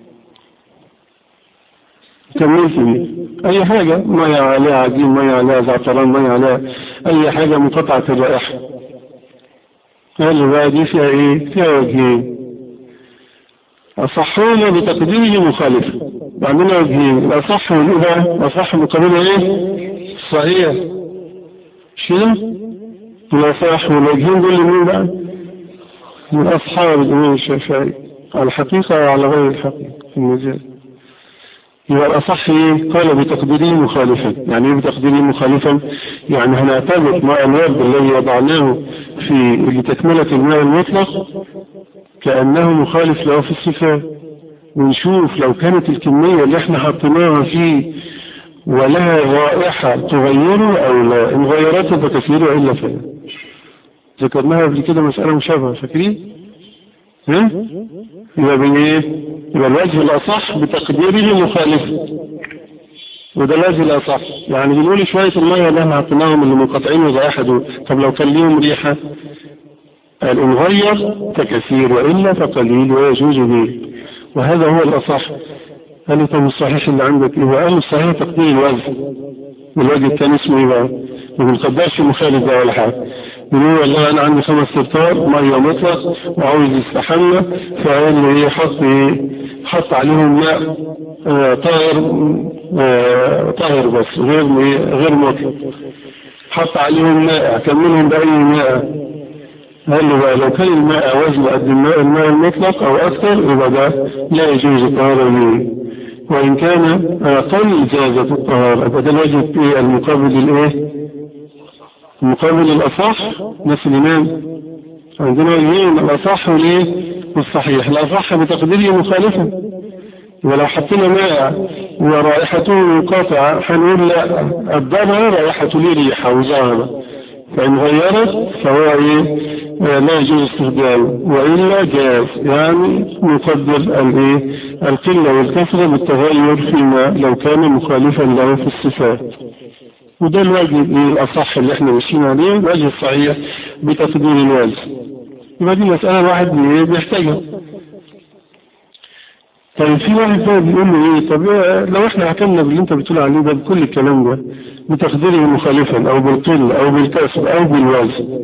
Speaker 1: كملت بيه أي حاجة مية عليها عجين مية عليها زعتران مية عليها أي حاجة منقطعة الرائحة قال بقى دي فيها ايه فيها وجهين أصحهما بتقديره مخالف عندنا وجهين الأصح والإيه أصح مقابله ايه صحيح شنو الأصح والوجهين دول مين بقى من أصحاب الإمام الشافعي على الحقيقة وعلى غير الحقيقة في المجال يبقى الأصح إيه؟ قال بتقديره مخالفا يعني ايه بتقديره مخالفا يعني هنعتبر ماء الورد الذي وضعناه في لتكملة الماء المطلق كأنه مخالف له في الصفات ونشوف لو كانت الكمية اللي احنا حطيناها فيه ولها رائحة تغيره أو لا إن غيرته فكثيره إلا فلا ذكرناها قبل كده مسألة مشابهة فاكرين؟ ها؟ يبقى بايه يبقى الوجه الأصح بتقديره مخالف وده الوجه الأصح يعني بنقول شوية المية اللي احنا حطيناهم اللي منقطعين وضائحة دول طب لو كان ليهم ريحة قال إن غير فكثير وإلا فقليل ويجوز به وهذا هو الأصح قال طب الصحيح اللي عندك ايه وقال الصحيح تقدير الوزن والوجه الثاني اسمه ايه بقى ما بنقدرش مخالف ده ولا حاجه بيقول والله انا عندي خمس ستار ميه مطلق وعاوز يستحمى فقال لي ايه حط ايه حط عليهم ماء آه طاهر آه طاهر بس غير غير مطلق حط عليهم ماء اكملهم باي ماء قال له بقى لو كان الماء وزن قد الماء الماء المطلق او اكثر يبقى ده لا يجوز الطهارة به وان كان اقل جازة الطهارة فده الوجه في المقابل الايه المقابل الاصح نفس الامام عندنا وجهين الاصح والايه والصحيح الاصح بتقديره مخالفا ولو حطينا ماء ورائحته قاطعة هنقول لا الضرر رائحته ليه ريحة وزارة فإن غيرت فهو إيه لا يجوز استخدامه وإلا جاز يعني نقدر الإيه القلة والكثرة بالتغير فيما لو كان مخالفا له في الصفات وده الوجه الأصح اللي احنا ماشيين عليه الوجه الصحيح بتقدير الوجه يبقى دي مسألة الواحد بيحتاجها طيب في واحد بقى بيقول له ايه طب إيه لو احنا حكمنا باللي انت بتقول عليه ده بكل الكلام ده بتقديره مخالفا او بالقلة او بالكسر او بالوزن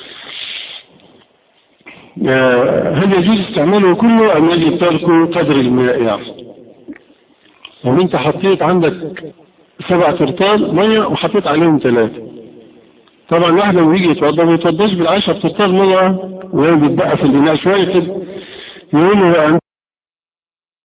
Speaker 1: هل يجوز استعماله كله ام يجب تركه قدر الماء يعني يعني انت حطيت عندك سبع ترطال مية وحطيت عليهم ثلاثة طبعا الواحد لما يجي يتوضا ما يتوضاش بالعشر ترطال مية وهي بيتبقى في الاناء شوية كده يقول له